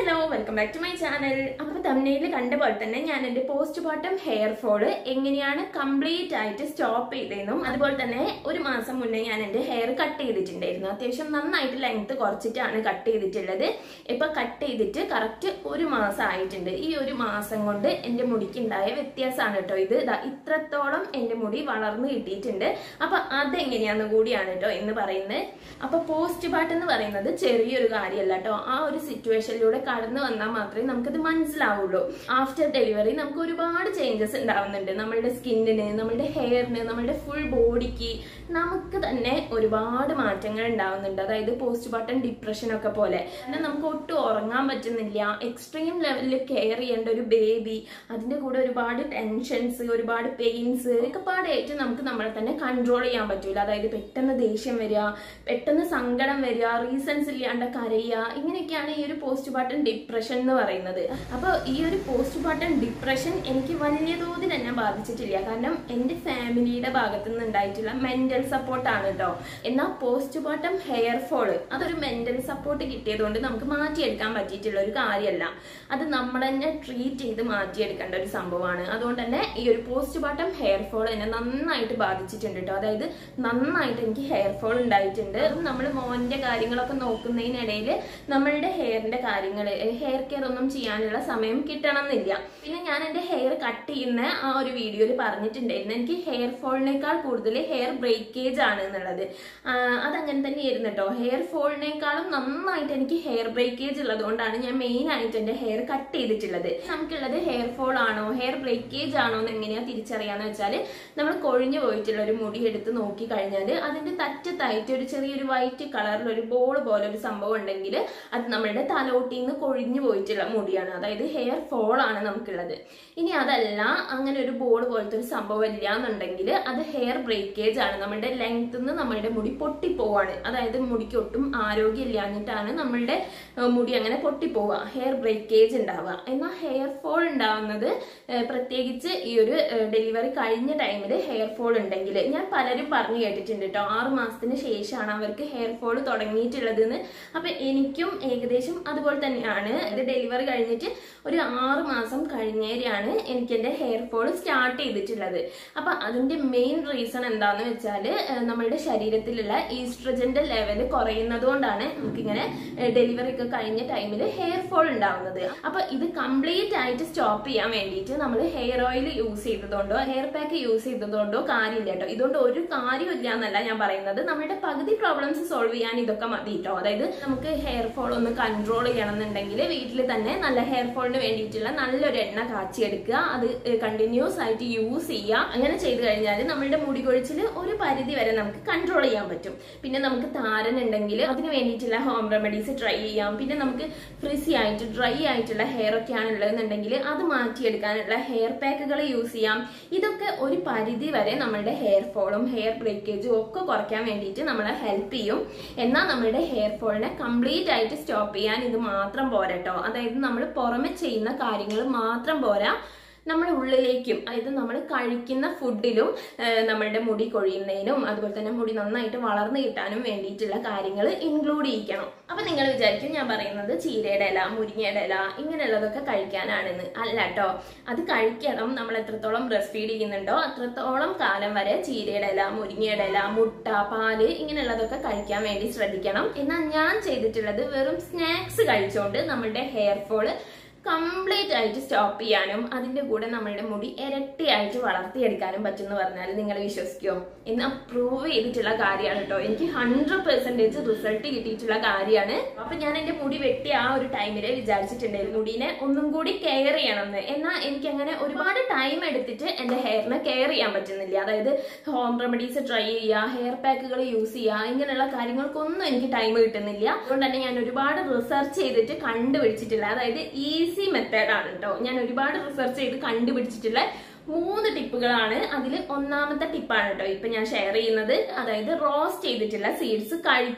Hello welcome back to my channel അപ്പൊ തമിഴിൽ കണ്ട പോലെ തന്നെ ഞാൻ എന്റെ പോസ്റ്റ് ബോട്ടം ഹെയർ ഫോള് എങ്ങനെയാണ് കംപ്ലീറ്റ് ആയിട്ട് സ്റ്റോപ്പ് ചെയ്തതെന്നും അതുപോലെ തന്നെ ഒരു മാസം മുന്നേ ഞാൻ എന്റെ ഹെയർ കട്ട് ചെയ്തിട്ടുണ്ടായിരുന്നു അത്യാവശ്യം നന്നായിട്ട് ലെങ്ത് കുറച്ചിട്ടാണ് കട്ട് ചെയ്തിട്ടുള്ളത് ഇപ്പൊ കട്ട് ചെയ്തിട്ട് കറക്റ്റ് ഒരു മാസം ആയിട്ടുണ്ട് ഈ ഒരു മാസം കൊണ്ട് എന്റെ മുടിക്ക് ഉണ്ടായ വ്യത്യാസമാണ് കേട്ടോ ഇത് ദാ ഇത്രത്തോളം എന്റെ മുടി വളർന്നു കിട്ടിയിട്ടുണ്ട് അപ്പൊ അതെങ്ങനെയാന്ന് കൂടിയാണ് കേട്ടോ എന്ന് പറയുന്നത് അപ്പൊ പോസ്റ്റ് പാർട്ട് എന്ന് പറയുന്നത് ചെറിയൊരു കാര്യമല്ല കേട്ടോ ആ ഒരു സിറ്റുവേഷനിലൂടെ കടന്നു വന്നാൽ മാത്രമേ നമുക്കത് മനസ്സിലാവുള്ളൂ ആഫ്റ്റർ ഡെലിവറി നമുക്ക് ഒരുപാട് ചേഞ്ചസ് ഉണ്ടാവുന്നുണ്ട് നമ്മളുടെ സ്കിന്നിന് നമ്മളുടെ ഹെയറിന് നമ്മളുടെ ഫുൾ ബോഡിക്ക് നമുക്ക് തന്നെ ഒരുപാട് മാറ്റങ്ങൾ ഉണ്ടാവുന്നുണ്ട് അതായത് പോസ്റ്റ് പാർട്ടം ഡിപ്രഷൻ ഒക്കെ പോലെ പിന്നെ നമുക്ക് ഒട്ടും ഉറങ്ങാൻ പറ്റുന്നില്ല എക്സ്ട്രീം ലെവലിൽ കെയർ ചെയ്യേണ്ട ഒരു ബേബി അതിന്റെ കൂടെ ഒരുപാട് ടെൻഷൻസ് ഒരുപാട് പെയിൻസ് ഒക്കെ പാടായിട്ട് നമുക്ക് നമ്മളെ തന്നെ കൺട്രോൾ ചെയ്യാൻ പറ്റൂല അതായത് പെട്ടെന്ന് ദേഷ്യം വരിക പെട്ടെന്ന് സങ്കടം വരിക റീസൺസ് ഇല്ലാണ്ട് കരയുക ഇങ്ങനെയൊക്കെയാണ് ഈ ഒരു പോസ്റ്റ് പാർട്ടം ഡിപ്രഷൻ എന്ന് പറയുന്നത് അപ്പോൾ ഈ ഒരു പോസ്റ്റ് പാർട്ടം ഡിപ്രഷൻ എനിക്ക് വലിയ തോതിൽ എന്നെ ബാധിച്ചിട്ടില്ല കാരണം എൻ്റെ ഫാമിലിയുടെ ഭാഗത്തു നിന്ന് ഉണ്ടായിട്ടുള്ള മെന്റൽ സപ്പോർട്ടാണ് കേട്ടോ എന്നാൽ പോസ്റ്റ് പാർട്ടം ഹെയർ ഫോള് അതൊരു മെന്റൽ സപ്പോർട്ട് കിട്ടിയതുകൊണ്ട് നമുക്ക് മാറ്റിയെടുക്കാൻ പറ്റിയിട്ടുള്ള ഒരു കാര്യമല്ല അത് നമ്മൾ തന്നെ ട്രീറ്റ് ചെയ്ത് മാറ്റിയെടുക്കേണ്ട ഒരു സംഭവമാണ് അതുകൊണ്ട് തന്നെ ഈ ഒരു പോസ്റ്റ് പാർട്ടം ഹെയർ ഫോൾ എന്നെ നന്നായിട്ട് ബാധിച്ചിട്ടുണ്ട് കേട്ടോ അതായത് നന്നായിട്ട് എനിക്ക് ഹെയർ ഫോൾ ഉണ്ടായിട്ടുണ്ട് നമ്മൾ മോന്റെ കാര്യങ്ങളൊക്കെ നോക്കുന്നതിനിടയിൽ നമ്മളുടെ ഹെയറിന്റെ കാര്യങ്ങൾ ഹെയർ കെയർ ഒന്നും ചെയ്യാനുള്ള സമയം കിട്ടണം എന്നില്ല പിന്നെ ഞാൻ എൻ്റെ ഹെയർ കട്ട് ചെയ്യുന്ന ആ ഒരു വീഡിയോയിൽ പറഞ്ഞിട്ടുണ്ടായിരുന്നു എനിക്ക് ഹെയർ ഫോളിനേക്കാൾ കൂടുതൽ ഹെയർ ബ്രേക്കേജ് ആണ് എന്നുള്ളത് ആ, അതങ്ങനെ തന്നെയായിരുന്നു കേട്ടോ ഹെയർ ഫോളിനേക്കാളും നന്നായിട്ട് എനിക്ക് ഹെയർ ബ്രേക്കേജ് ഉള്ളതുകൊണ്ടാണ് ഞാൻ മെയിൻ ആയിട്ട് എൻ്റെ ഹെയർ കട്ട് ചെയ്തിട്ടുള്ളത് നമുക്കുള്ളത് ഹെയർ ഫോൾ ആണോ ഹെയർ ബ്രേക്കേജ് ആണോ എന്ന് എങ്ങനെയാ തിരിച്ചറിയാന്ന് വെച്ചാൽ നമ്മൾ കൊഴിഞ്ഞു പോയിട്ടുള്ള ഒരു മുടി എടുത്ത് നോക്കി കഴിഞ്ഞാൽ അതിന്റെ തറ്റത്തായിട്ട് ഒരു ചെറിയൊരു വൈറ്റ് കളറിൽ ഒരു ബോൾ പോലെ ഒരു സംഭവം ഉണ്ടെങ്കിൽ അത് നമ്മളുടെ തലോട്ടിൽ നിന്ന് കൊഴിഞ്ഞു പോയിട്ടുള്ള മുടിയാണ് അതായത് ഹെയർ ഫോൾ ആണ് നമുക്കുള്ളത് ഇനി അതല്ല അങ്ങനെ ഒരു ബോൾ പോലത്തെ ഒരു സംഭവം ഇല്ല എന്നുണ്ടെങ്കിൽ അത് ഹെയർ ബ്രേക്കേജ് ആണ് നമ്മളുടെ ലെങ്ത് നിന്ന് നമ്മളുടെ മുടി പൊട്ടിപ്പോവാണ് അതായത് മുടിക്ക് ഒട്ടും ആരോഗ്യം ഇല്ലാഞ്ഞിട്ടാണ് നമ്മളുടെ ഏഹ്, മുടി അങ്ങനെ പൊട്ടിപ്പോവുക ഹെയർ ബ്രേക്കേജ് ഉണ്ടാവുക എന്നാൽ ഹെയർ ഫോൾ ഉണ്ടാവുന്നത് ഏഹ്, പ്രത്യേകിച്ച് ഈ ഒരു ഡെലിവറി കഴിഞ്ഞ ടൈമിൽ ഹെയർ ഫോൾ ഉണ്ടെങ്കിൽ ഞാൻ പലരും പറഞ്ഞു കേട്ടിട്ടുണ്ട് കേട്ടോ ആറ് മാസത്തിന് ശേഷമാണ് അവർക്ക് ഹെയർ ഫോൾ തുടങ്ങിയിട്ടുള്ളതെന്ന് അപ്പൊ എനിക്കും ഏകദേശം അതുപോലെ തന്നെയാണ് ഇത് ഡെലിവറി കഴിഞ്ഞിട്ട് ഒരു ആറ് മാസം കഴിഞ്ഞേരെയാണ് എനിക്ക് എൻ്റെ ഹെയർ ഫോൾ സ്റ്റാർട്ട് ചെയ്തിട്ടുള്ളത് അപ്പൊ അതിന്റെ മെയിൻ റീസൺ എന്താന്ന് വെച്ചാൽ നമ്മളുടെ ശരീരത്തിലുള്ള ഈസ്ട്രജന്റെ ലെവൽ കുറയുന്നത് കൊണ്ടാണ് നമുക്കിങ്ങനെ ഡെലിവറി ഒക്കെ കഴിഞ്ഞ ടൈമിൽ ഹെയർ ഫോൾ ഉണ്ടാവുന്നത് അപ്പൊ ഇത് കംപ്ലീറ്റ് ആയിട്ട് സ്റ്റോപ്പ് ചെയ്യാൻ വേണ്ടിയിട്ട് നമ്മൾ ഹെയർ ഓയിൽ യൂസ് ചെയ്തതുകൊണ്ടോ ഹെയർ പാക്ക് യൂസ് ചെയ്തതുകൊണ്ടോ കാര്യമില്ല കേട്ടോ ഇതുകൊണ്ട് ഒരു കാര്യമില്ല എന്നല്ല ഞാൻ പറയുന്നത് നമ്മുടെ പകുതി പ്രോബ്ലംസ് സോൾവ് ചെയ്യാൻ ഇതൊക്കെ മതി കേട്ടോ അതായത് നമുക്ക് ഹെയർ ഫോൾ ഒന്ന് കൺട്രോൾ ചെയ്യണം എന്നുണ്ടെങ്കിൽ വീട്ടിൽ തന്നെ നല്ല ഹെയർ ഫോളിന് വേണ്ടിയിട്ടുള്ള നല്ലൊരു എണ്ണ കാച്ചിയെടുക്കുക അത് കണ്ടിന്യൂസ് ആയിട്ട് യൂസ് ചെയ്യുക അങ്ങനെ ചെയ്തു കഴിഞ്ഞാൽ നമ്മളുടെ മുടി കൊഴിച്ചിൽ ഒരു പരിധി വരെ നമുക്ക് കൺട്രോൾ ചെയ്യാൻ പറ്റും പിന്നെ നമുക്ക് താരൻ ഉണ്ടെങ്കിൽ അതിന് വേണ്ടിയിട്ടുള്ള ഹോം റെമഡീസ് ട്രൈ ചെയ്യാം പിന്നെ നമുക്ക് ഫ്രിസി ആയിട്ട് ഡ്രൈ ആയിട്ടുള്ള ഹെയർ ഒക്കെയാണ് ഉള്ളതെന്നുണ്ടെങ്കിൽ അത് മാറ്റിയെടുക്കാനുള്ള ഹെയർ പാക്കുകൾ യൂസ് ചെയ്യാം ഇതൊക്കെ ഒരു പരിധി വരെ നമ്മളുടെ ഹെയർ ഫോളും ഹെയർ ബ്രേക്കേജും ഒക്കെ കുറയ്ക്കാൻ വേണ്ടിയിട്ട് നമ്മളെ ഹെൽപ്പ് ചെയ്യും എന്നാൽ നമ്മളുടെ ഹെയർ ഫോളിനെ കംപ്ലീറ്റ് ആയിട്ട് സ്റ്റോപ്പ് ചെയ്യാൻ ഇത് മാത്രം പോരാട്ടോ അതായത് നമ്മൾ പുറമെ ചെയ്യുന്ന കാര്യങ്ങൾ മാത്രം പോരാ നമ്മുടെ ഉള്ളിലേക്കും അതായത് നമ്മൾ കഴിക്കുന്ന ഫുഡിലും ഏഹ്, നമ്മളുടെ മുടി കൊഴിയുന്നതിനും അതുപോലെ തന്നെ മുടി നന്നായിട്ട് വളർന്നു കിട്ടാനും വേണ്ടിയിട്ടുള്ള കാര്യങ്ങൾ ഇൻക്ലൂഡ് ചെയ്യിക്കണം അപ്പൊ നിങ്ങൾ വിചാരിക്കും ഞാൻ പറയുന്നത് ചീരയുടെ ഇല മുരിങ്ങയുടെ ഇല ഇങ്ങനെയുള്ളതൊക്കെ കഴിക്കാനാണെന്ന് അല്ല കേട്ടോ അത് കഴിക്കണം നമ്മൾ എത്രത്തോളം ബ്രസ്റ്റ് ഫീഡ് ചെയ്യുന്നുണ്ടോ അത്രത്തോളം കാലം വരെ ചീരയുടെ ഇല മുരിങ്ങയുടെ ഇല മുട്ട പാല് ഇങ്ങനെയുള്ളതൊക്കെ കഴിക്കാൻ വേണ്ടി ശ്രദ്ധിക്കണം എന്നാൽ ഞാൻ ചെയ്തിട്ടുള്ളത് വെറും സ്നാക്സ് കഴിച്ചുകൊണ്ട് നമ്മളുടെ ഹെയർ ഫോള് കംപ്ലീറ്റ് ആയിട്ട് സ്റ്റോപ്പ് ചെയ്യാനും അതിന്റെ കൂടെ നമ്മളുടെ മുടി ഇരട്ടിയായിട്ട് വളർത്തിയെടുക്കാനും പറ്റും എന്ന് പറഞ്ഞാൽ നിങ്ങൾ വിശ്വസിക്കുമോ എന്ന് പ്രൂവ് ചെയ്തിട്ടുള്ള കാര്യമാണ് കേട്ടോ എനിക്ക് ഹൺഡ്രഡ് പെർസെന്റേജ് റിസൾട്ട് കിട്ടിയിട്ടുള്ള കാര്യമാണ് അപ്പൊ ഞാൻ എന്റെ മുടി വെട്ടി ആ ഒരു ടൈമില് വിചാരിച്ചിട്ടുണ്ടായിരുന്നു മുടിനെ ഒന്നും കൂടി കെയർ ചെയ്യണം എന്ന് എന്നാൽ എനിക്ക് അങ്ങനെ ഒരുപാട് ടൈം എടുത്തിട്ട് എന്റെ ഹെയറിനെ കെയർ ചെയ്യാൻ പറ്റുന്നില്ല അതായത് ഹോം റെമഡീസ് ട്രൈ ചെയ്യുക ഹെയർ പാക്കുകൾ യൂസ് ചെയ്യുക ഇങ്ങനെയുള്ള കാര്യങ്ങൾക്കൊന്നും എനിക്ക് ടൈം കിട്ടുന്നില്ല അതുകൊണ്ട് തന്നെ ഞാൻ ഒരുപാട് റിസർച്ച് ചെയ്തിട്ട് കണ്ടുപിടിച്ചിട്ടില്ല അതായത് ഈസി മെത്തേഡാണ് കേട്ടോ ഞാൻ ഒരുപാട് റിസർച്ച് ചെയ്ത് കണ്ടുപിടിച്ചിട്ടുള്ള മൂന്ന് ടിപ്പുകളാണ് അതിൽ ഒന്നാമത്തെ ടിപ്പാണ് കേട്ടോ ഇപ്പൊ ഞാൻ ഷെയർ ചെയ്യുന്നത് അതായത് റോസ്റ്റ് ചെയ്തിട്ടുള്ള സീഡ്സ് കഴിക്കുക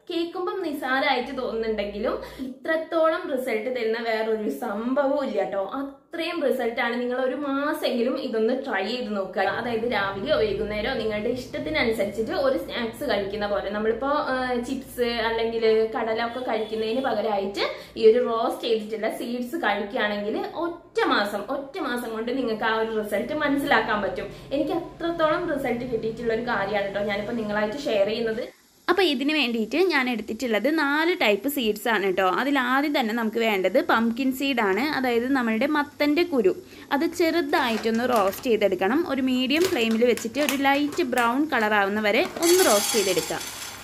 കേൾക്കുമ്പം നിസാരമായിട്ട് തോന്നുന്നുണ്ടെങ്കിലും ഇത്രത്തോളം റിസൾട്ട് തരുന്ന വേറൊരു സംഭവവും ഇല്ല കേട്ടോ അത്രയും റിസൾട്ട് ആണ് നിങ്ങൾ ഒരു മാസമെങ്കിലും ഇതൊന്ന് ട്രൈ ചെയ്ത് നോക്കുക അതായത് രാവിലെയോ വൈകുന്നേരമോ നിങ്ങളുടെ ഇഷ്ടത്തിനനുസരിച്ചിട്ട് ഒരു സ്നാക്സ് കഴിക്കുന്ന പോലെ നമ്മളിപ്പോ ചിപ്സ് അല്ലെങ്കിൽ കടല ഒക്കെ കഴിക്കുന്നതിന് പകരമായിട്ട് ഈ ഒരു റോസ്റ്റ് ചെയ്തിട്ടുള്ള സീഡ്സ് കഴിക്കുകയാണെങ്കിൽ ഒറ്റ മാസം ഒറ്റ മാസം കൊണ്ട് നിങ്ങൾക്ക് ആ ഒരു റിസൾട്ട് മനസ്സിലാക്കാൻ പറ്റും എനിക്ക് അത്രത്തോളം റിസൾട്ട് കിട്ടിയിട്ടുള്ള ഒരു കാര്യമാണ് കേട്ടോ ഞാനിപ്പോ നിങ്ങളായിട്ട് ഷെയർ ചെയ്യുന്നത് അപ്പോൾ ഇതിന് വേണ്ടിയിട്ട് ഞാൻ എടുത്തിട്ടുള്ളത് നാല് ടൈപ്പ് സീഡ്സ് ആണ് കേട്ടോ അതിൽ ആദ്യം തന്നെ നമുക്ക് വേണ്ടത് പംകിൻ സീഡാണ് അതായത് നമ്മളുടെ മത്തൻ്റെ കുരു അത് ചെറുതായിട്ടൊന്ന് റോസ്റ്റ് ചെയ്തെടുക്കണം ഒരു മീഡിയം ഫ്ലെയിമിൽ വെച്ചിട്ട് ഒരു ലൈറ്റ് ബ്രൗൺ കളർ ആവുന്ന വരെ ഒന്ന് റോസ്റ്റ് ചെയ്തെടുക്കാം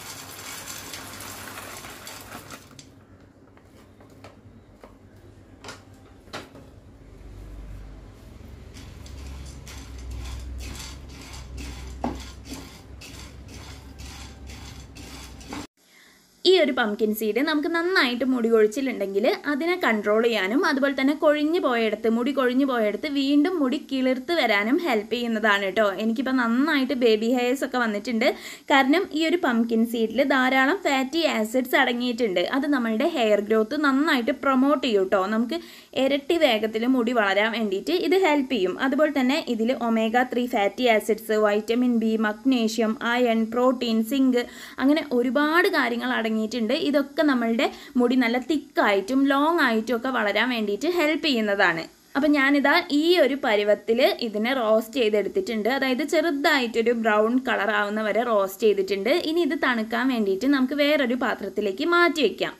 ഈ ഒരു പംകിൻ സീഡ് നമുക്ക് നന്നായിട്ട് മുടി കൊഴിച്ചിലുണ്ടെങ്കിൽ അതിനെ കൺട്രോൾ ചെയ്യാനും അതുപോലെ തന്നെ കൊഴിഞ്ഞു പോയെടുത്ത് മുടി കൊഴിഞ്ഞു പോയെടുത്ത് വീണ്ടും മുടി കിളിർത്ത് വരാനും ഹെൽപ്പ് ചെയ്യുന്നതാണ് കേട്ടോ എനിക്കിപ്പോൾ നന്നായിട്ട് ബേബി ഹെയർസ് ഒക്കെ വന്നിട്ടുണ്ട് കാരണം ഈ ഒരു പംകിൻ സീഡിൽ ധാരാളം ഫാറ്റി ആസിഡ്സ് അടങ്ങിയിട്ടുണ്ട് അത് നമ്മളുടെ ഹെയർ ഗ്രോത്ത് നന്നായിട്ട് പ്രൊമോട്ട് ചെയ്യും കേട്ടോ നമുക്ക് ഇരട്ടി വേഗത്തിൽ മുടി വളരാൻ വേണ്ടിയിട്ട് ഇത് ഹെൽപ്പ് ചെയ്യും അതുപോലെ തന്നെ ഇതിൽ omega three fatty acids vitamin B magnesium iron protein zinc അങ്ങനെ ഒരുപാട് കാര്യങ്ങൾ അടങ്ങിയിട്ടുണ്ട് ഇതൊക്കെ നമ്മളുടെ മുടി നല്ല തിക്കായിട്ടും ലോങ് ആയിട്ടും ഒക്കെ വളരാൻ വേണ്ടിയിട്ട് ഹെൽപ്പ് ചെയ്യുന്നതാണ് അപ്പം ഞാനിതാ ഈ ഒരു പരുവത്തിൽ ഇതിനെ റോസ്റ്റ് ചെയ്തെടുത്തിട്ടുണ്ട് അതായത് ചെറുതായിട്ടൊരു ബ്രൗൺ കളർ ആവുന്ന വരെ റോസ്റ്റ് ചെയ്തിട്ടുണ്ട് ഇനി ഇത് തണുക്കാൻ വേണ്ടിയിട്ട് നമുക്ക് വേറൊരു പാത്രത്തിലേക്ക് മാറ്റി വയ്ക്കാം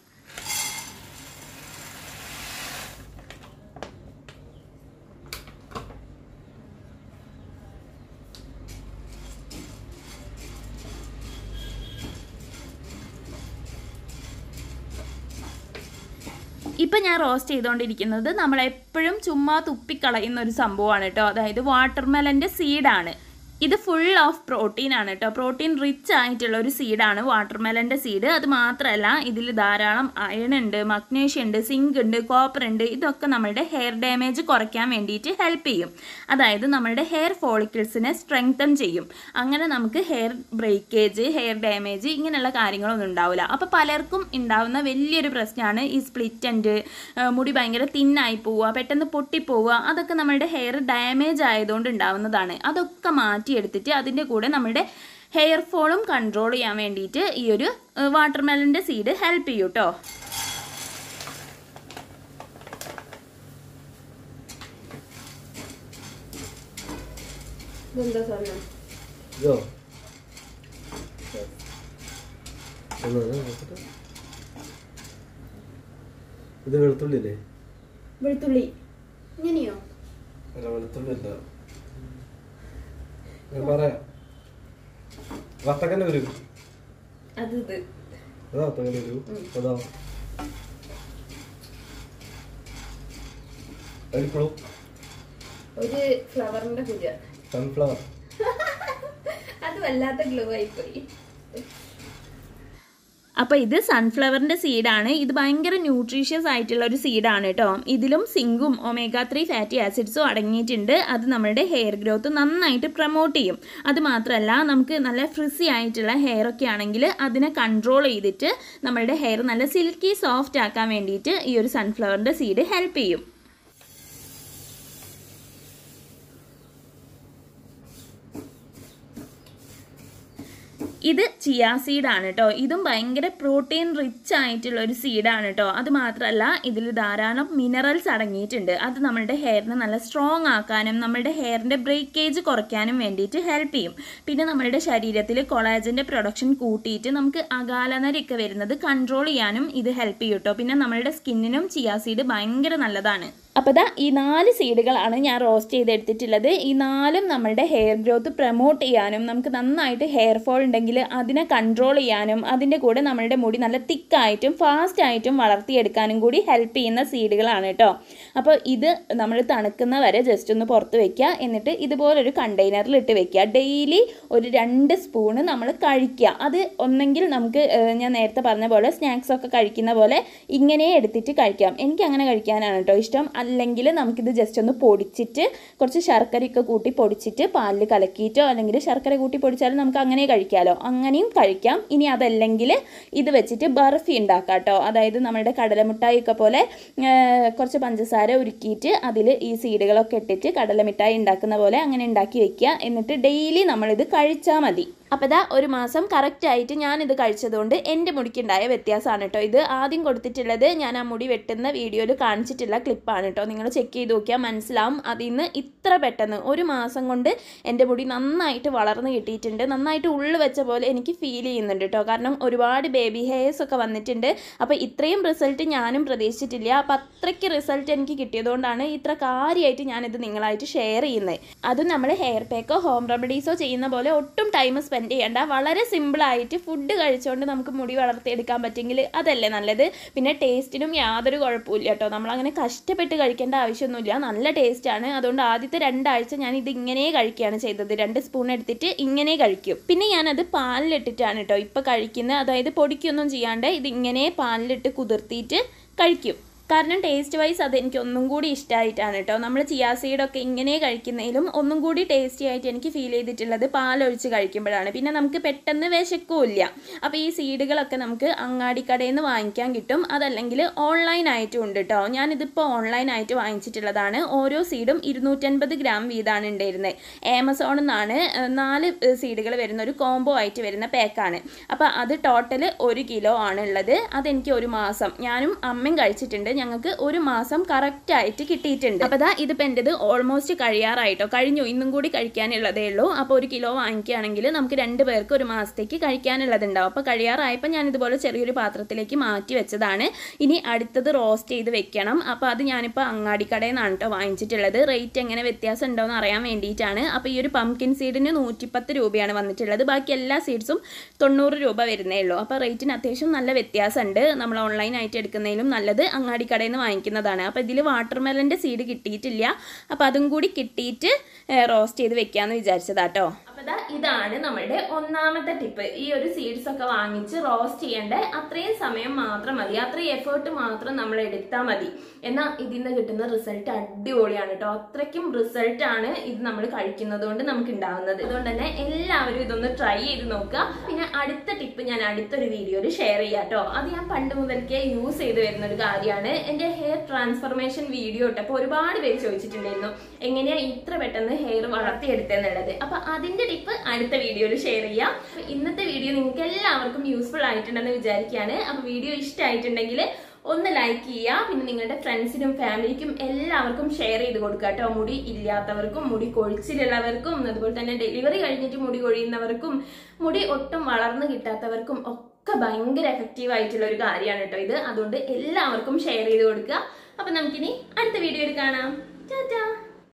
ഇപ്പം ഞാൻ റോസ്റ്റ് ചെയ്തുകൊണ്ടിരിക്കുന്നത് നമ്മളെപ്പോഴും ചുമ്മാ തുപ്പിക്കളയുന്ന ഒരു സംഭവമാണ് കേട്ടോ അതായത് വാട്ടർമെലൻ്റെ സീഡാണ് ഇത് ഫുൾ ഓഫ് പ്രോട്ടീൻ ആണ് കേട്ടോ പ്രോട്ടീൻ റിച്ച് ആയിട്ടുള്ള ഒരു സീഡാണ് വാട്ടർമെലൻ്റെ സീഡ് അത് മാത്രമല്ല ഇതിൽ ധാരാളം അയൺ ഉണ്ട് മഗ്നേഷ്യം ഉണ്ട് സിങ്ക് ഉണ്ട് കോപ്പർ ഉണ്ട് ഇതൊക്കെ നമ്മളുടെ ഹെയർ ഡാമേജ് കുറയ്ക്കാൻ വേണ്ടിയിട്ട് ഹെൽപ്പ് ചെയ്യും അതായത് നമ്മളുടെ ഹെയർ ഫോളിക്കിൾസിനെ സ്ട്രെങ്തൻ ചെയ്യും അങ്ങനെ നമുക്ക് ഹെയർ ബ്രേക്കേജ് ഹെയർ ഡാമേജ് ഇങ്ങനെയുള്ള കാര്യങ്ങളൊന്നും ഉണ്ടാവില്ല അപ്പോൾ പലർക്കും ഉണ്ടാവുന്ന വലിയൊരു പ്രശ്നമാണ് ഈ സ്പ്ലിറ്റ് എൻഡ് മുടി ഭയങ്കര തിന്നായി പോവുക പെട്ടെന്ന് പൊട്ടിപ്പോവുക അതൊക്കെ നമ്മളുടെ ഹെയർ ഡാമേജ് ആയതുകൊണ്ട് ഉണ്ടാവുന്നതാണ് അതൊക്കെ മാറ്റിയെടുത്തിട്ട് അതിൻ്റെ കൂടെ നമ്മുടെ ഹെയർ ഫോളും കൺട്രോൾ ചെയ്യാൻ വേണ്ടിയിട്ട് ഈ ഒരു വാട്ടർമെലൻ്റെ സീഡ് ഹെൽപ്പ് ചെയ്യും കേട്ടോ ഇതെന്താ സാധനം ഇതോ ഒന്ന് അത് നോക്കട്ടെ. ഇത് വെളുത്തുള്ളി അല്ലേ വെളുത്തുള്ളി ഇങ്ങനെയോ അല്ല വെളുത്തുള്ളി അല്ല ഞാൻ പറയാം വത്തക്കൻ്റെ വരും അത് ഇത് അതാ വത്തക്കൻ്റെ വരും അതാ അതിലിപ്പോഴും ഒരു ഫ്ലവറിന്റെ പൂജ സൺഫ്ലവർ അത് വല്ലാത്ത ഗ്ലോ ആയിപ്പോയി അപ്പോൾ ഇത് സൺഫ്ലവറിൻ്റെ സീഡാണ് ഇത് ഭയങ്കര ന്യൂട്രീഷ്യസ് ആയിട്ടുള്ള ഒരു സീഡാണ് കേട്ടോ ഇതിലും സിങ്കും ഒമേഗ ത്രീ ഫാറ്റി ആസിഡ്സും അടങ്ങിയിട്ടുണ്ട് അത് നമ്മുടെ ഹെയർ ഗ്രോത്ത് നന്നായിട്ട് പ്രൊമോട്ട് ചെയ്യും അത് മാത്രമല്ല നമുക്ക് നല്ല ഫ്രിസി ആയിട്ടുള്ള ഹെയർ ഒക്കെ ആണെങ്കിൽ അതിനെ കൺട്രോൾ ചെയ്തിട്ട് നമ്മളുടെ ഹെയർ നല്ല സിൽക്കി സോഫ്റ്റ് ആക്കാൻ വേണ്ടിയിട്ട് ഈ ഒരു സൺഫ്ലവറിൻ്റെ സീഡ് ഹെൽപ്പ് ചെയ്യും ഇത് ചിയാ സീഡാണ് കേട്ടോ ഇതും ഭയങ്കര പ്രോട്ടീൻ റിച്ച് ആയിട്ടുള്ള ഒരു സീഡാണ് കേട്ടോ അത് മാത്രമല്ല ഇതിൽ ധാരാളം മിനറൽസ് അടങ്ങിയിട്ടുണ്ട് അത് നമ്മളുടെ ഹെയറിനെ നല്ല സ്ട്രോങ് ആക്കാനും നമ്മളുടെ ഹെയറിൻ്റെ ബ്രേക്കേജ് കുറയ്ക്കാനും വേണ്ടിയിട്ട് ഹെൽപ്പ് ചെയ്യും പിന്നെ നമ്മളുടെ ശരീരത്തിൽ കൊളാജൻ്റെ പ്രൊഡക്ഷൻ കൂട്ടിയിട്ട് നമുക്ക് അകാലനരയൊക്കെ വരുന്നത് കൺട്രോൾ ചെയ്യാനും ഇത് ഹെൽപ്പ് ചെയ്യും കേട്ടോ പിന്നെ നമ്മളുടെ സ്കിന്നിനും ചിയാ സീഡ് ഭയങ്കര നല്ലതാണ് അപ്പോൾ ദാ ഈ നാല് സീഡുകളാണ് ഞാൻ റോസ്റ്റ് ചെയ്തെടുത്തിട്ടുള്ളത് ഈ നാലും നമ്മളുടെ ഹെയർ ഗ്രോത്ത് പ്രൊമോട്ട് ചെയ്യാനും നമുക്ക് നന്നായിട്ട് ഹെയർ ഫോൾ ഉണ്ടെങ്കിൽ അതിനെ കൺട്രോൾ ചെയ്യാനും അതിൻ്റെ കൂടെ നമ്മളുടെ മുടി നല്ല തിക്കായിട്ടും ഫാസ്റ്റ് ആയിട്ടും വളർത്തിയെടുക്കാനും കൂടി ഹെൽപ്പ് ചെയ്യുന്ന സീഡുകളാണ് കേട്ടോ അപ്പോൾ ഇത് നമ്മൾ തണുക്കുന്ന വരെ ജസ്റ്റ് ഒന്ന് പുറത്ത് വെക്കുക എന്നിട്ട് ഇതുപോലൊരു കണ്ടെയ്നറിൽ ഇട്ട് വെക്കുക ഡെയിലി ഒരു രണ്ട് സ്പൂണ് നമ്മൾ കഴിക്കുക അത് ഒന്നെങ്കിൽ നമുക്ക് ഏഹ്, ഞാൻ നേരത്തെ പറഞ്ഞ പോലെ സ്നാക്സ് ഒക്കെ കഴിക്കുന്ന പോലെ ഇങ്ങനെ എടുത്തിട്ട് കഴിക്കാം എനിക്ക് അങ്ങനെ കഴിക്കാനാണ് കേട്ടോ ഇഷ്ടം അല്ലെങ്കിൽ നമുക്കിത് ജസ്റ്റ് ഒന്ന് പൊടിച്ചിട്ട് കുറച്ച് ശർക്കരയൊക്കെ കൂട്ടി പൊടിച്ചിട്ട് പാലിൽ കലക്കിയിട്ടോ അല്ലെങ്കിൽ ശർക്കര കൂട്ടി പൊടിച്ചാലും നമുക്ക് അങ്ങനെ കഴിക്കാമല്ലോ അങ്ങനെയും കഴിക്കാം ഇനി അതല്ലെങ്കിൽ ഇത് വെച്ചിട്ട് ബർഫി ഉണ്ടാക്കാം കേട്ടോ അതായത് നമ്മുടെ കടലമിഠായി ഒക്കെ പോലെ ആ, കുറച്ച് പഞ്ചസാര ഉരുക്കിയിട്ട് അതിൽ ഈ സീഡുകളൊക്കെ ഇട്ടിട്ട് കടലമിഠായി ഉണ്ടാക്കുന്ന പോലെ അങ്ങനെ ഉണ്ടാക്കി വെക്കുക എന്നിട്ട് ഡെയിലി നമ്മളിത് കഴിച്ചാൽ മതി അപ്പോൾ ഇതാ ഒരു മാസം കറക്റ്റ് ആയിട്ട് ഞാനിത് കഴിച്ചതുകൊണ്ട് എൻ്റെ മുടിക്കുണ്ടായ വ്യത്യാസമാണ് കേട്ടോ ഇത് ആദ്യം കൊടുത്തിട്ടുള്ളത് ഞാൻ ആ മുടി വെട്ടുന്ന വീഡിയോയിൽ കാണിച്ചിട്ടുള്ള ക്ലിപ്പാണ് കേട്ടോ നിങ്ങൾ ചെക്ക് ചെയ്ത് നോക്കിയാൽ മനസ്സിലാവും അതിൽ നിന്ന് ഇത്ര പെട്ടെന്ന് ഒരു മാസം കൊണ്ട് എൻ്റെ മുടി നന്നായിട്ട് വളർന്ന് കിട്ടിയിട്ടുണ്ട് നന്നായിട്ട് ഉള്ളു വെച്ച പോലെ എനിക്ക് ഫീൽ ചെയ്യുന്നുണ്ട് കേട്ടോ കാരണം ഒരുപാട് ബേബി ഹെയർസ് ഒക്കെ വന്നിട്ടുണ്ട് അപ്പോൾ ഇത്രയും റിസൾട്ട് ഞാനും പ്രതീക്ഷിച്ചിട്ടില്ല അപ്പോൾ അത്രയ്ക്ക് റിസൾട്ട് എനിക്ക് കിട്ടിയതുകൊണ്ടാണ് ഇത്ര കാര്യമായിട്ട് ഞാനിത് നിങ്ങളായിട്ട് ഷെയർ ചെയ്യുന്നത് അതും നമ്മൾ ഹെയർ പാക്കോ ഹോം റെമഡീസോ ചെയ്യുന്ന പോലെ ഒട്ടും ടൈം സ്പെൻഡ് ചെയ്യേണ്ട വളരെ സിമ്പിളായിട്ട് ഫുഡ് കഴിച്ചുകൊണ്ട് നമുക്ക് മുടി വളർത്തിയെടുക്കാൻ പറ്റുമെങ്കിൽ അതല്ലേ നല്ലത് പിന്നെ ടേസ്റ്റിനും യാതൊരു കുഴപ്പമില്ല കേട്ടോ നമ്മളങ്ങനെ കഷ്ടപ്പെട്ട് കഴിക്കേണ്ട ആവശ്യമൊന്നുമില്ല നല്ല ടേസ്റ്റാണ് അതുകൊണ്ട് ആദ്യത്തെ രണ്ടാഴ്ച ഞാൻ ഇത് ഇങ്ങനെ കഴിക്കുകയാണ് ചെയ്തത് രണ്ട് സ്പൂൺ എടുത്തിട്ട് ഇങ്ങനെ കഴിക്കും പിന്നെ ഞാനത് പാലിലിട്ടിട്ടാണ് കേട്ടോ ഇപ്പോൾ കഴിക്കുന്നത് അതായത് പൊടിക്കൊന്നും ചെയ്യാണ്ട് ഇത് ഇങ്ങനെ പാലിലിട്ട് കുതിർത്തിയിട്ട് കഴിക്കും കാരണം ടേസ്റ്റ് വൈസ് അത് എനിക്ക് ഒന്നും കൂടി ഇഷ്ടമായിട്ടാണ് കേട്ടോ നമ്മൾ ചിയാ സീഡൊക്കെ ഇങ്ങനെ കഴിക്കുന്നതിലും ഒന്നും കൂടി ടേസ്റ്റി ആയിട്ട് എനിക്ക് ഫീൽ ചെയ്തിട്ടുള്ളത് പാലൊഴിച്ച് കഴിക്കുമ്പോഴാണ് പിന്നെ നമുക്ക് പെട്ടെന്ന് വിശക്കുമില്ല അപ്പോൾ ഈ സീഡുകളൊക്കെ നമുക്ക് അങ്ങാടിക്കടയിൽ നിന്ന് വാങ്ങിക്കാൻ കിട്ടും അതല്ലെങ്കിൽ ഓൺലൈനായിട്ടും ഉണ്ട് കേട്ടോ ഞാനിതിപ്പോൾ ഓൺലൈനായിട്ട് വാങ്ങിച്ചിട്ടുള്ളതാണ് ഓരോ സീഡും ഇരുന്നൂറ്റൻപത് ഗ്രാം വീതമാണ് ഉണ്ടായിരുന്നത് ആമസോണിൽ നിന്നാണ് ഏഹ്, നാല് സീഡുകൾ വരുന്ന ഒരു കോംബോ ആയിട്ട് വരുന്ന പാക്കാണ് അപ്പോൾ അത് ടോട്ടൽ ഒരു കിലോ ആണ് ഉള്ളത് അതെനിക്ക് ഒരു മാസം ഞാനും അമ്മയും കഴിച്ചിട്ടുണ്ട് ഞങ്ങൾക്ക് ഒരു മാസം കറക്റ്റ് ആയിട്ട് കിട്ടിയിട്ടുണ്ട് അപ്പോൾ ദാ ഇതിപ്പോൾ എൻ്റെത് ഓൾമോസ്റ്റ് കഴിയാറായിട്ടോ കഴിഞ്ഞു ഇന്നും കൂടി കഴിക്കാനുള്ളതേ ഉള്ളൂ അപ്പോൾ ഒരു കിലോ വാങ്ങിക്കുകയാണെങ്കിൽ നമുക്ക് രണ്ട് പേർക്ക് ഒരു മാസത്തേക്ക് കഴിക്കാനുള്ളതുണ്ടാവും അപ്പോൾ കഴിയാറായപ്പോൾ ഞാൻ ഇതുപോലെ ചെറിയൊരു പാത്രത്തിലേക്ക് മാറ്റി വെച്ചതാണ് ഇനി അടുത്തത് റോസ്റ്റ് ചെയ്ത് വെക്കണം അപ്പോൾ അത് ഞാനിപ്പോൾ അങ്ങാടിക്കടയിൽ നിന്നാണ് കേട്ടോ വാങ്ങിച്ചിട്ടുള്ളത് റേറ്റ് എങ്ങനെ വ്യത്യാസം ഉണ്ടോ എന്ന് അറിയാൻ വേണ്ടിയിട്ടാണ് അപ്പോൾ ഈ ഒരു പംകിൻ സീഡിന് നൂറ്റിപ്പത്ത് രൂപയാണ് വന്നിട്ടുള്ളത് ബാക്കി എല്ലാ സീഡ്സും തൊണ്ണൂറ് രൂപ വരുന്നേ ഉള്ളൂ അപ്പോൾ റേറ്റിന് അത്യാവശ്യം നല്ല വ്യത്യാസമുണ്ട് നമ്മൾ ഓൺലൈനായിട്ട് എടുക്കുന്നതിലും നല്ലത് അങ്ങാടിക്കടയിൽ നിന്ന് വാങ്ങിക്കുന്നതാണ് അപ്പോൾ ഇതിൽ വാട്ടർമെലൻ്റെ സീഡ് കിട്ടിയിട്ടില്ല അപ്പോൾ അതും കൂടി കിട്ടിയിട്ട് റോസ്റ്റ് ചെയ്ത് വെക്കാമെന്ന് വിചാരിച്ചതാട്ടോ അപ്പൊ ദാ ഇതാണ് നമ്മളുടെ ഒന്നാമത്തെ ടിപ്പ് ഈ ഒരു സീഡ്സ് ഒക്കെ വാങ്ങിച്ച് റോസ്റ്റ് ചെയ്യേണ്ട അത്രയും സമയം മാത്രം മതി അത്രയും എഫേർട്ട് മാത്രം നമ്മൾ എടുത്താൽ മതി എന്നാൽ ഇതിൽ നിന്ന് കിട്ടുന്ന റിസൾട്ട് അടിപൊളിയാണ് കേട്ടോ അത്രയ്ക്കും റിസൾട്ട് ആണ് ഇത് നമ്മൾ കഴിക്കുന്നത് കൊണ്ട് നമുക്ക് ഉണ്ടാവുന്നത് അതുകൊണ്ട് തന്നെ എല്ലാവരും ഇതൊന്ന് ട്രൈ ചെയ്ത് നോക്കുക പിന്നെ അടുത്ത ടിപ്പ് ഞാൻ അടുത്തൊരു വീഡിയോയിൽ ഷെയർ ചെയ്യാം കേട്ടോ അത് ഞാൻ പണ്ട് മുതൽക്കേ യൂസ് ചെയ്ത് വരുന്ന ഒരു കാര്യമാണ് എൻ്റെ ഹെയർ ട്രാൻസ്ഫർമേഷൻ വീഡിയോ ഇട്ടപ്പോൾ ഒരുപാട് പേര് ചോദിച്ചിട്ടുണ്ടായിരുന്നു എങ്ങനെയാ ഇത്ര പെട്ടെന്ന് ഹെയർ വളർത്തിയെടുത്തെന്നുള്ളത് അപ്പൊ അതിന്റെ ടിപ്പ് അടുത്ത വീഡിയോയിൽ ഷെയർ ചെയ്യാം അപ്പൊ ഇന്നത്തെ വീഡിയോ നിങ്ങൾക്ക് എല്ലാവർക്കും യൂസ്ഫുൾ ആയിട്ടുണ്ടെന്ന് വിചാരിക്കുകയാണ് അപ്പൊ വീഡിയോ ഇഷ്ടമായിട്ടുണ്ടെങ്കിൽ ഒന്ന് ലൈക്ക് ചെയ്യുക പിന്നെ നിങ്ങളുടെ ഫ്രണ്ട്സിനും ഫാമിലിക്കും എല്ലാവർക്കും ഷെയർ ചെയ്ത് കൊടുക്കുക കേട്ടോ മുടി ഇല്ലാത്തവർക്കും മുടി കൊഴിച്ചിലുള്ളവർക്കും അതുപോലെ തന്നെ ഡെലിവറി കഴിഞ്ഞിട്ട് മുടി കൊഴിയുന്നവർക്കും മുടി ഒട്ടും വളർന്നു കിട്ടാത്തവർക്കും ഒക്കെ ഭയങ്കര എഫക്റ്റീവ് ആയിട്ടുള്ള ഒരു കാര്യമാണ് കേട്ടോ ഇത് അതുകൊണ്ട് എല്ലാവർക്കും ഷെയർ ചെയ്ത് കൊടുക്കുക അപ്പൊ നമുക്കിനി അടുത്ത വീഡിയോയിൽ കാണാം ടാറ്റാ